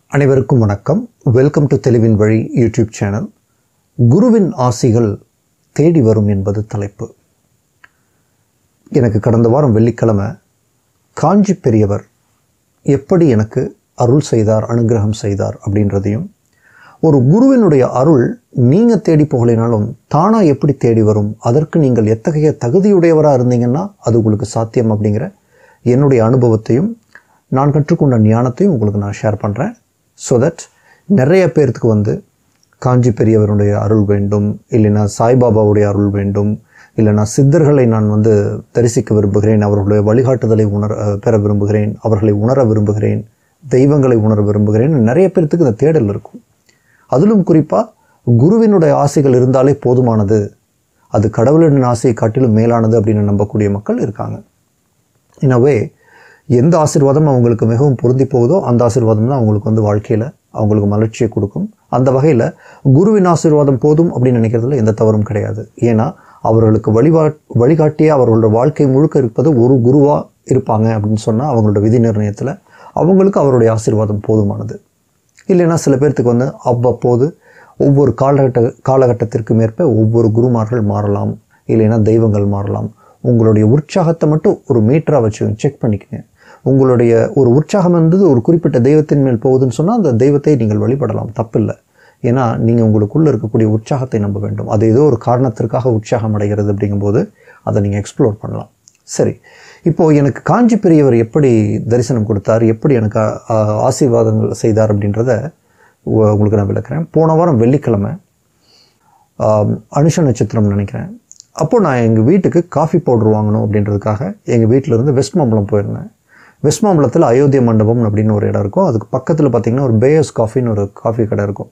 அனைவருக்கும் வணக்கம் welcome to தெளிவின் வழி யூடியூப் சேனல் குருவின் ஆசிகள் தேடி வரும் என்பது தலைப்பு எனக்கு கடந்த வாரம் வெள்ளிக்கிழமை காஞ்சி பெரியவர் எப்படி எனக்கு அருள் செய்தார் அனுகிரகம் செய்தார் அப்படின்றதையும் ஒரு குருவினுடைய அருள் நீங்கள் தேடி போகலைனாலும் தானாக எப்படி தேடி வரும் அதற்கு நீங்கள் எத்தகைய தகுதியுடையவராக இருந்தீங்கன்னா அது உங்களுக்கு சாத்தியம் அப்படிங்கிற என்னுடைய அனுபவத்தையும் நான் கற்றுக்கொண்ட ஞானத்தையும் உங்களுக்கு நான் ஷேர் பண்ணுறேன் ஸோ தட் நிறைய பேர்த்துக்கு வந்து காஞ்சி பெரியவருடைய அருள் வேண்டும் இல்லைன்னா சாய்பாபாவுடைய அருள் வேண்டும் இல்லைனா சித்தர்களை நான் வந்து தரிசிக்க விரும்புகிறேன் அவர்களுடைய வழிகாட்டுதலை உணர அஹ், பெற விரும்புகிறேன் அவர்களை உணர விரும்புகிறேன் தெய்வங்களை உணர விரும்புகிறேன் நிறைய பேர்த்துக்கு இந்த தேடல் இருக்கும் அதிலும் குறிப்பாக குருவினுடைய ஆசைகள் இருந்தாலே போதுமானது அது கடவுளின் ஆசையை காட்டிலும் மேலானது அப்படின்னு நம்பக்கூடிய மக்கள் இருக்காங்க இனவே எந்த ஆசீர்வாதம் அவங்களுக்கு மிகவும் பொருந்தி போகுதோ அந்த ஆசீர்வாதம் தான் அவங்களுக்கு வந்து வாழ்க்கையில் அவங்களுக்கு மலர்ச்சியை கொடுக்கும் அந்த வகையில் குருவின் ஆசீர்வாதம் போதும் அப்படின்னு நினைக்கிறதுல எந்த தவறும் கிடையாது ஏன்னா அவர்களுக்கு வழிவா வழிகாட்டியே அவர்களோட வாழ்க்கை முழுக்க இருப்பது ஒரு குருவாக இருப்பாங்க அப்படின்னு சொன்னால் அவங்களோட விதி நிர்ணயத்தில் அவங்களுக்கு அவருடைய ஆசீர்வாதம் போதுமானது இல்லைன்னா சில பேர்த்துக்கு வந்து அவ்வப்போது ஒவ்வொரு காலகட்ட காலகட்டத்திற்கு மேற்ப ஒவ்வொரு குருமார்கள் மாறலாம் இல்லைன்னா தெய்வங்கள் மாறலாம் உங்களுடைய உற்சாகத்தை மட்டும் ஒரு மீட்டராக வச்சு செக் பண்ணிக்கங்க உங்களுடைய ஒரு உற்சாகம் என்பது ஒரு குறிப்பிட்ட தெய்வத்தின் மேல் போகுதுன்னு சொன்னால் அந்த தெய்வத்தை நீங்கள் வழிபடலாம் தப்பில்லை ஏன்னா நீங்கள் உங்களுக்குள்ளே இருக்கக்கூடிய உற்சாகத்தை நம்ப வேண்டும் அது ஏதோ ஒரு காரணத்திற்காக உற்சாகம் அடைகிறது அப்படிங்கும்போது அதை நீங்கள் எக்ஸ்ப்ளோர் பண்ணலாம் சரி இப்போது எனக்கு காஞ்சி பெரியவர் எப்படி தரிசனம் கொடுத்தார் எப்படி எனக்கு ஆ- ஆசீர்வாதங்கள் செய்தார் அப்படின்றத உ- உங்களுக்கு நான் விளக்குறேன் போன வாரம் வெள்ளிக்கிழமை ஆம், அனுஷ நட்சத்திரம் நினைக்கிறேன் அப்போது நான் எங்கள் வீட்டுக்கு காஃபி பவுடர் வாங்கணும் அப்படின்றதுக்காக எங்கள் வீட்டிலேருந்து வெஸ்ட் மாம்பலம் போயிருந்தேன் வெஸ்ட் மாம்பலத்தில் அயோத்திய மண்டபம் அப்படின்னு ஒரு இடம் இருக்கும் அதுக்கு பக்கத்தில் பார்த்தீங்கன்னா ஒரு பேயர்ஸ் காஃபின்னு ஒரு காஃபி கடை இருக்கும்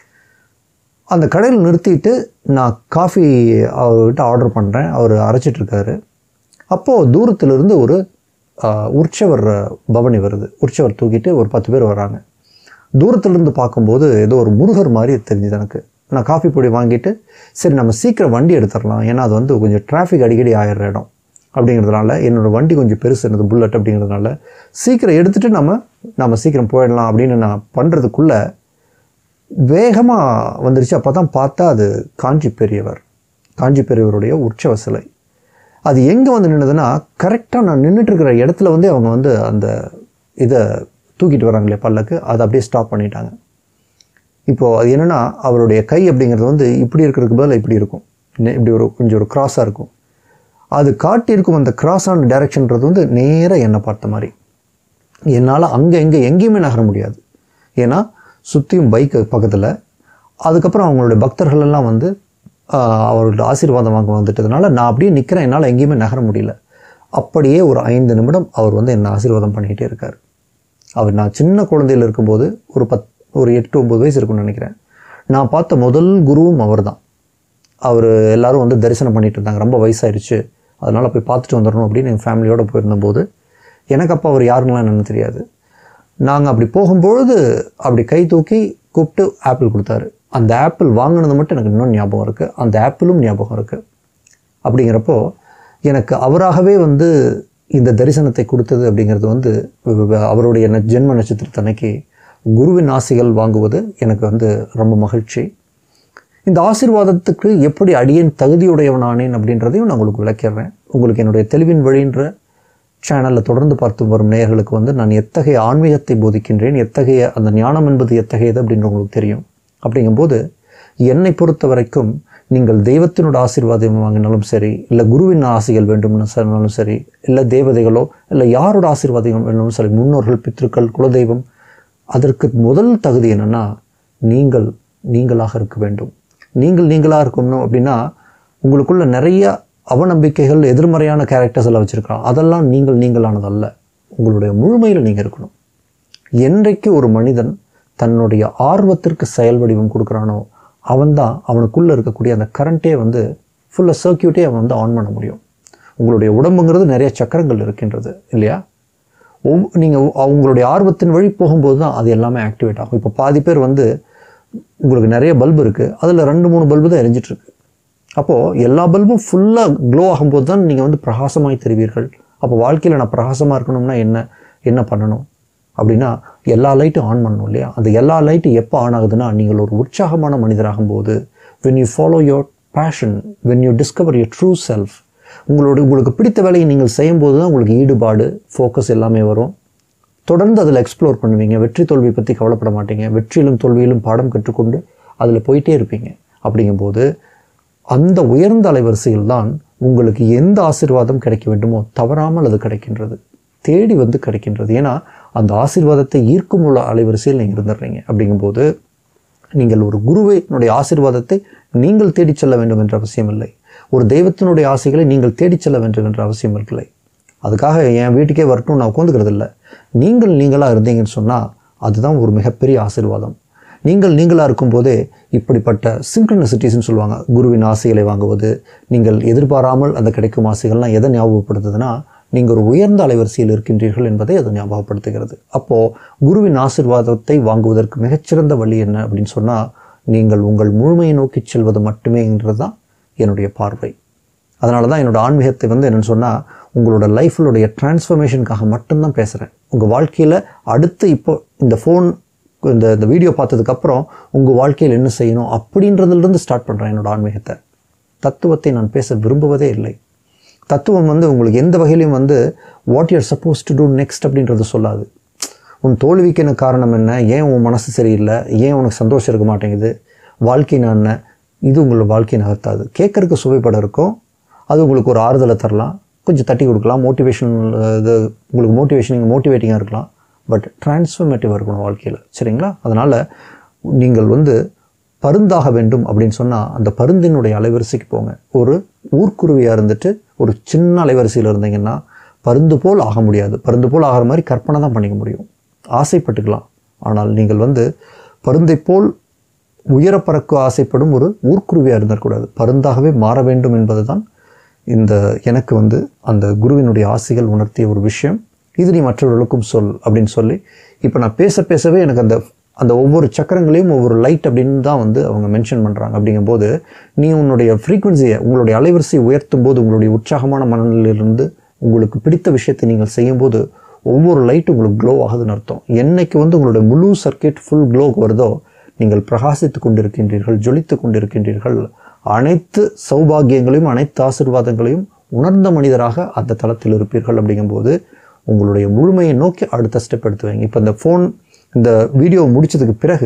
அந்த கடையில் நிறுத்திட்டு நான் காஃபி அவர்கிட்ட ஆர்டர் பண்ணுறேன் அவர் அரைச்சிட்ருக்காரு அப்போது தூரத்திலிருந்து ஒரு ஆ, உற்சவர் பவனி வருது உற்சவர் தூக்கிட்டு ஒரு பத்து பேர் வராங்க தூரத்திலிருந்து பார்க்கும்போது ஏதோ ஒரு முருகர் மாதிரி தெரிஞ்சுது எனக்கு நான் காஃபி பொடி வாங்கிட்டு சரி நம்ம சீக்கிரம் வண்டி எடுத்துடலாம் ஏன்னா அது வந்து கொஞ்சம் டிராஃபிக் அடிக்கடி ஆயிடுற இடம் அப்படிங்கிறதுனால என்னோடய வண்டி கொஞ்சம் பெருசு என்னது புல்லட் அப்படிங்கிறதுனால சீக்கிரம் எடுத்துகிட்டு நம்ம நம்ம சீக்கிரம் போயிடலாம் அப்படின்னு நான் பண்ணுறதுக்குள்ளே வேகமாக வந்துருச்சு அப்போ தான் பார்த்தா அது காஞ்சி பெரியவர் காஞ்சி பெரியவருடைய உற்சவ சிலை அது எங்கே வந்து நின்றுதுன்னா கரெக்டாக நான் நின்றுட்டு இருக்கிற இடத்துல வந்து அவங்க வந்து அந்த இதை தூக்கிட்டு வராங்களே பல்லக்கு அதை அப்படியே ஸ்டாப் பண்ணிட்டாங்க இப்போது அது என்னென்னா அவருடைய கை அப்படிங்கிறது வந்து இப்படி இருக்கிறதுக்கு பதிலா இப்படி இருக்கும் நெ- இப்படி ஒரு கொஞ்சம் ஒரு கிராஸாக இருக்கும் அது காட்டியிருக்கும் அந்த கிராஸான டைரக்ஷன்றது வந்து நேராக என்னை பார்த்த மாதிரி என்னால் அங்கே எங்கே எங்கேயுமே நகர முடியாது ஏன்னா சுற்றியும் பைக்கு பக்கத்தில் அதுக்கப்புறம் அவங்களுடைய பக்தர்கள் எல்லாம் வந்து ஆஹ், அவர்களோட ஆசீர்வாதம் வாங்க வந்துட்டதுனால நான் அப்படியே நிற்கிறேன் என்னால் எங்கேயுமே நகர முடியல அப்படியே ஒரு ஐந்து நிமிடம் அவர் வந்து என்னை ஆசீர்வாதம் பண்ணிக்கிட்டே இருக்கார் அவர் நான் சின்ன குழந்தையில் இருக்கும்போது ஒரு பத் ஒரு எட்டு ஒம்பது வயசு இருக்கும்னு நினைக்கிறேன் நான் பார்த்த முதல் குருவும் அவர் தான் அவர் எல்லாரும் வந்து தரிசனம் பண்ணிட்டு இருந்தாங்க ரொம்ப வயசாயிருச்சு அதனால் போய் பார்த்துட்டு வந்துடணும் அப்படின்னு எங்கள் ஃபேமிலியோடு போயிருந்தபோது எனக்கு அப்போ அவர் யாருன்னெலாம் என்னன்னு தெரியாது நாங்கள் அப்படி போகும்பொழுது அப்படி கை தூக்கி கூப்பிட்டு ஆப்பிள் கொடுத்தாரு அந்த ஆப்பிள் வாங்கினது மட்டும் எனக்கு இன்னும் ஞாபகம் இருக்குது அந்த ஆப்பிளும் ஞாபகம் இருக்குது அப்படிங்கிறப்போ எனக்கு அவராகவே வந்து இந்த தரிசனத்தை கொடுத்தது அப்படிங்கிறது வந்து வ- வ- அவருடைய ந- ஜென்ம நட்சத்திரத்தன்னைக்கு குருவின் ஆசைகள் வாங்குவது எனக்கு வந்து ரொம்ப மகிழ்ச்சி இந்த ஆசீர்வாதத்துக்கு எப்படி அடியேன் தகுதியுடையவனானேன் அப்படின்றதையும் நான் உங்களுக்கு விளக்கிடுறேன் உங்களுக்கு என்னுடைய தெளிவின் வழின்ற சேனலில் தொடர்ந்து பார்த்து வரும் நேயர்களுக்கு வந்து நான் எத்தகைய ஆன்மீகத்தை போதிக்கின்றேன் எத்தகைய அந்த ஞானம் என்பது எத்தகையது அப்படின்னு உங்களுக்கு தெரியும் அப்படிங்கும்போது என்னை பொறுத்த வரைக்கும் நீங்கள் தெய்வத்தினோட ஆசீர்வாதம் வாங்கினாலும் சரி இல்லை குருவின் ஆசைகள் வேண்டும்னு சொன்னாலும் சரி இல்லை தேவதைகளோ இல்லை யாரோட ஆசீர்வாதம் வேணும்னு சரி முன்னோர்கள் பித்ருக்கள் குலதெய்வம் அதற்கு முதல் தகுதி என்னன்னா நீங்கள் நீங்களாக இருக்க வேண்டும் நீங்கள் நீங்களாக இருக்கணும் அப்படின்னா உங்களுக்குள்ள நிறைய அவநம்பிக்கைகள் எதிர்மறையான கேரக்டர்ஸ் எல்லாம் வச்சுருக்கலாம் அதெல்லாம் நீங்கள் நீங்களானதல்ல உங்களுடைய முழுமையில் நீங்கள் இருக்கணும் என்றைக்கு ஒரு மனிதன் தன்னுடைய ஆர்வத்திற்கு செயல் வடிவம் கொடுக்குறானோ அவன்தான் அவனுக்குள்ளே இருக்கக்கூடிய அந்த கரண்ட்டே வந்து ஃபுல்லாக சர்க்கியூட்டே அவன் வந்து ஆன் பண்ண முடியும் உங்களுடைய உடம்புங்கிறது நிறைய சக்கரங்கள் இருக்கின்றது இல்லையா ஒவ் நீங்கள் அவங்களுடைய ஆர்வத்தின் வழி போகும்போது தான் அது எல்லாமே ஆக்டிவேட் ஆகும் இப்போ பாதி பேர் வந்து உங்களுக்கு நிறைய பல்பு இருக்குது அதில் ரெண்டு மூணு பல்பு தான் எரிஞ்சிட்ருக்கு அப்போது எல்லா பல்பும் ஃபுல்லாக க்ளோ ஆகும்போது தான் நீங்கள் வந்து பிரகாசமாய் தெரிவீர்கள் அப்போ வாழ்க்கையில் நான் பிரகாசமாக இருக்கணும்னா என்ன என்ன பண்ணணும் அப்படின்னா எல்லா லைட்டும் ஆன் பண்ணணும் இல்லையா அந்த எல்லா லைட்டும் எப்போ ஆன் ஆகுதுன்னா நீங்கள் ஒரு உற்சாகமான மனிதராகும் போது when you follow your passion when you discover your true self உங்களோட உங்களுக்கு பிடித்த வேலையை நீங்கள் செய்யும்போது தான் உங்களுக்கு ஈடுபாடு ஃபோக்கஸ் எல்லாமே வரும் தொடர்ந்து அதில் எக்ஸ்ப்ளோர் பண்ணுவீங்க வெற்றி தோல்வி பற்றி கவலைப்பட மாட்டீங்க வெற்றியிலும் தோல்வியிலும் பாடம் கற்றுக்கொண்டு அதில் போயிட்டே இருப்பீங்க அப்படிங்கும்போது அந்த உயர்ந்த அலைவரிசையில் தான் உங்களுக்கு எந்த ஆசீர்வாதம் கிடைக்க வேண்டுமோ தவறாமல் அது கிடைக்கின்றது தேடி வந்து கிடைக்கின்றது ஏன்னா அந்த ஆசீர்வாதத்தை ஈர்க்கும் உள்ள அலைவரிசையில் நீங்கள் இருந்துடுறீங்க அப்படிங்கும்போது நீங்கள் ஒரு குருவினுடைய ஆசீர்வாதத்தை நீங்கள் தேடிச் செல்ல வேண்டும் என்ற அவசியம் இல்லை ஒரு தெய்வத்தினுடைய ஆசைகளை நீங்கள் தேடிச் செல்ல வேண்டும் என்ற அவசியம் இல்லை அதுக்காக என் வீட்டுக்கே வரட்டும் நான் உட்காந்துக்கிறது இல்லை நீங்கள் நீங்களாக இருந்தீங்கன்னு சொன்னால் அதுதான் ஒரு மிகப்பெரிய ஆசீர்வாதம் நீங்கள் நீங்களாக இருக்கும்போதே இப்படிப்பட்ட சிங்க்ரனசிட்டிஸ்னு சொல்லுவாங்க குருவின் ஆசைகளை வாங்குவது நீங்கள் எதிர்பாராமல் அந்த கிடைக்கும் ஆசைகள்லாம் எதை ஞாபகப்படுத்துதுன்னா நீங்கள் ஒரு உயர்ந்த அலைவரிசையில் இருக்கின்றீர்கள் என்பதை அது ஞாபகப்படுத்துகிறது அப்போது குருவின் ஆசீர்வாதத்தை வாங்குவதற்கு மிகச்சிறந்த வழி என்ன அப்படின்னு சொன்னால் நீங்கள் உங்கள் முழுமையை நோக்கி செல்வது மட்டுமேங்கிறது தான் என்னுடைய பார்வை அதனால தான் என்னோட ஆன்மீகத்தை வந்து என்னென்னு சொன்னால் உங்களோட லைஃப்லுடைய டிரான்ஸ்ஃபர்மேஷனுக்காக மட்டும்தான் பேசுகிறேன் உங்கள் வாழ்க்கையில் அடுத்து இப்போ இந்த ஃபோன் இந்த இந்த வீடியோ பார்த்ததுக்கப்புறம் உங்கள் வாழ்க்கையில் என்ன செய்யணும் அப்படின்றதுலேருந்து ஸ்டார்ட் பண்ணுறேன் என்னோட ஆன்மீகத்தை தத்துவத்தை நான் பேச விரும்புவதே இல்லை தத்துவம் வந்து உங்களுக்கு எந்த வகையிலையும் வந்து what you're suppose to do next அப்படின்றது சொல்லாது உன் தோல்விக்கு என்ன காரணம் என்ன ஏன் உன் மனசு சரியில்லை ஏன் உனக்கு சந்தோஷம் இருக்க மாட்டேங்குது வாழ்க்கை நான் என்ன இது உங்களோட வாழ்க்கை நகர்த்தாது கேட்கறதுக்கு சுவைப்பட இருக்கும் அது உங்களுக்கு ஒரு ஆறுதலை தரலாம் கொஞ்சம் தட்டி கொடுக்கலாம் மோட்டிவேஷன் இது உங்களுக்கு மோட்டிவேஷன் மோட்டிவேட்டிங்காக இருக்கலாம் பட் டிரான்ஸ்ஃபர்மேட்டிவாக இருக்கணும் வாழ்க்கையில் சரிங்களா அதனால் நீங்கள் வந்து பருந்தாக வேண்டும் அப்படின்னு சொன்னால் அந்த பருந்தினுடைய அலைவரிசைக்கு போங்க ஒரு ஊர்க்குருவியாக இருந்துட்டு ஒரு சின்ன அலைவரிசையில் இருந்தீங்கன்னா பருந்து போல் ஆக முடியாது பருந்து போல் ஆகிற மாதிரி கற்பனை தான் பண்ணிக்க முடியும் ஆசைப்பட்டுக்கலாம் ஆனால் நீங்கள் வந்து பருந்தை போல் உயர பறக்க ஆசைப்படும் ஒரு ஊர்க்குருவியாக இருந்துடக்கூடாது பருந்தாகவே மாற வேண்டும் என்பது தான் இந்த எனக்கு வந்து அந்த குருவினுடைய ஆசைகள் உணர்த்திய ஒரு விஷயம் இது நீ மற்றவர்களுக்கும் சொல் அப்படின்னு சொல்லி இப்போ நான் பேச பேசவே எனக்கு அந்த அந்த ஒவ்வொரு சக்கரங்களையும் ஒவ்வொரு லைட் அப்படின்னு தான் வந்து அவங்க மென்ஷன் பண்ணுறாங்க அப்படிங்கும்போது நீ உன்னுடைய ஃப்ரீக்குவன்சியை உங்களுடைய அலைவரிசையை உயர்த்தும் போது உங்களுடைய உற்சாகமான மனநிலையிலிருந்து உங்களுக்கு பிடித்த விஷயத்தை நீங்கள் செய்யும்போது ஒவ்வொரு லைட் உங்களுக்கு க்ளோ ஆகுதுன்னு அர்த்தம் என்னைக்கு வந்து உங்களுடைய முழு சர்க்கியூட் ஃபுல் க்ளோக்கு வருதோ நீங்கள் பிரகாசித்து கொண்டிருக்கின்றீர்கள் ஜொலித்து கொண்டிருக்கின்றீர்கள் அனைத்து சௌபாகியங்களையும் அனைத்து ஆசிர்வாதங்களையும் உணர்ந்த மனிதராக அந்த தளத்தில் இருப்பீர்கள் அப்படிங்கும்போது உங்களுடைய முழுமையை நோக்கி அடுத்த ஸ்டெப் எடுத்து வைங்க இப்போ இந்த ஃபோன் இந்த வீடியோ முடிச்சதுக்கு பிறகு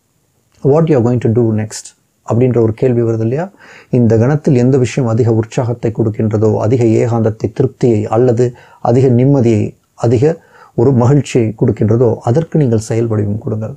what you going to do next அப்படின்ற ஒரு கேள்வி வருது இல்லையா இந்த கணத்தில் எந்த விஷயம் அதிக உற்சாகத்தை கொடுக்கின்றதோ அதிக ஏகாந்தத்தை திருப்தியை அல்லது அதிக நிம்மதியை அதிக ஒரு மகிழ்ச்சியை கொடுக்கின்றதோ அதற்கு நீங்கள் செயல் வடிவம் கொடுங்கள்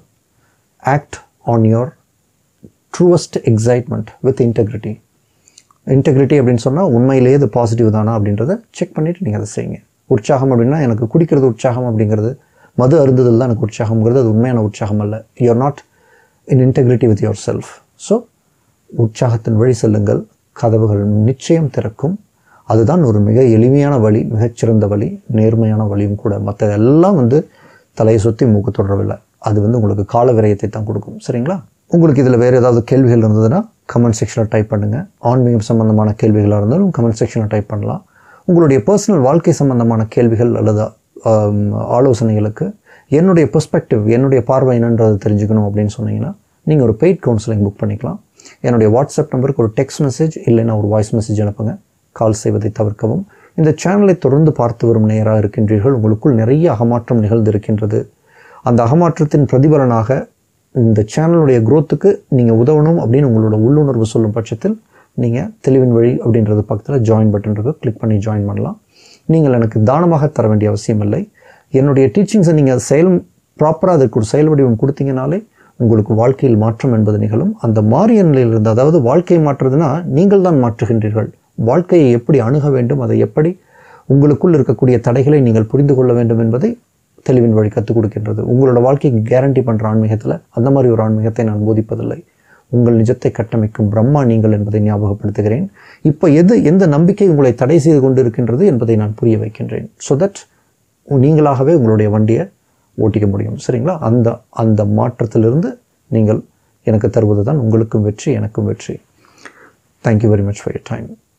act on your truest excitement with integrity integrity அப்படின்னு சொன்னால் உண்மையிலேயே இது பாசிட்டிவ் தானா அப்படின்றத செக் பண்ணிவிட்டு நீங்கள் அதை செய்யுங்க உற்சாகம் அப்படின்னா எனக்கு குடிக்கிறது உற்சாகம் அப்படிங்கிறது மது அருந்துதல் தான் எனக்கு உற்சாகம்ங்கிறது அது உண்மையான உற்சாகம் அல்ல you're not in integrity with your self so உற்சாகத்தின் வழி செல்லுங்கள் கதவுகள் நிச்சயம் திறக்கும் அதுதான் ஒரு மிக எளிமையான வழி மிகச்சிறந்த வழி நேர்மையான வழியும் கூட மற்ற எல்லாம் வந்து தலையை சுற்றி மூக்கு தொடரவில்லை அது வந்து உங்களுக்கு கால விரயத்தை தான் கொடுக்கும் சரிங்களா உங்களுக்கு இதில் வேறு ஏதாவது கேள்விகள் இருந்ததுன்னா கமெண்ட் செக்ஷனில் டைப் பண்ணுங்கள் ஆன்மீகம் சம்பந்தமான கேள்விகளாக இருந்தாலும் கமெண்ட் செக்ஷனில் டைப் பண்ணலாம் உங்களுடைய பர்சனல் வாழ்க்கை சம்பந்தமான கேள்விகள் அல்லது ஆம், ஆலோசனைகளுக்கு என்னுடைய பெர்ஸ்பெக்டிவ் என்னுடைய பார்வை என்னன்றது தெரிஞ்சுக்கணும் அப்படின்னு சொன்னீங்கன்னா நீங்கள் ஒரு பெய்ட் கவுன்சிலிங் புக் பண்ணிக்கலாம் என்னுடைய வாட்ஸ்அப் நம்பருக்கு ஒரு டெக்ஸ்ட் மெசேஜ் இல்லைன்னா ஒரு வாய்ஸ் மெசேஜ் அனுப்புங்க கால் செய்வதை தவிர்க்கவும் இந்த சேனலை தொடர்ந்து பார்த்து வரும் நேராக இருக்கின்றீர்கள் உங்களுக்குள் நிறைய அகமாற்றம் நிகழ்ந்திருக்கின்றது அந்த அகமாற்றத்தின் பிரதிபலனாக இந்த சேனலுடைய growth-க்கு நீங்கள் உதவணும் அப்படின்னு உங்களோட உள்ளுணர்வு சொல்லும் பட்சத்தில் நீங்கள் தெளிவின் வழி அப்படின்றது பக்கத்தில் ஜாயின் பட்டன் இருக்கு கிளிக் பண்ணி ஜாயின் பண்ணலாம் நீங்கள் எனக்கு தானமாக தர வேண்டிய அவசியம் இல்லை என்னுடைய டீச்சிங்ஸை நீங்கள் செயல் ப்ராப்பராக அதற்கு ஒரு செயல் வடிவம் கொடுத்தீங்கனாலே உங்களுக்கு வாழ்க்கையில் மாற்றம் என்பது நிகழும் அந்த மாறிய நிலையிலிருந்து அதாவது வாழ்க்கையை மாற்றுறதுனா நீங்கள் தான் மாற்றுகின்றீர்கள் வாழ்க்கையை எப்படி அணுக வேண்டும் அதை எப்படி உங்களுக்குள் இருக்கக்கூடிய தடைகளை நீங்கள் புரிந்து கொள்ள வேண்டும் என்பதை தெளிவின் வழி கற்றுக் கொடுக்கின்றது உங்களோட வாழ்க்கைக்கு கேரண்டி பண்ணுற ஆன்மீகத்தில் அந்த மாதிரி ஒரு ஆன்மீகத்தை நான் போதிப்பதில்லை உங்கள் நிஜத்தை கட்டமைக்கும் பிரம்மா நீங்கள் என்பதை ஞாபகப்படுத்துகிறேன் இப்போ எது எந்த நம்பிக்கை உங்களை தடை செய்து கொண்டு இருக்கின்றது என்பதை நான் புரிய வைக்கின்றேன் ஸோ தட் நீங்களாகவே உங்களுடைய வண்டியை ஓட்டிக்க முடியும் சரிங்களா அந்த அந்த மாற்றத்திலிருந்து நீங்கள் எனக்கு தருவது தான் உங்களுக்கும் வெற்றி எனக்கும் வெற்றி thank you very much for your time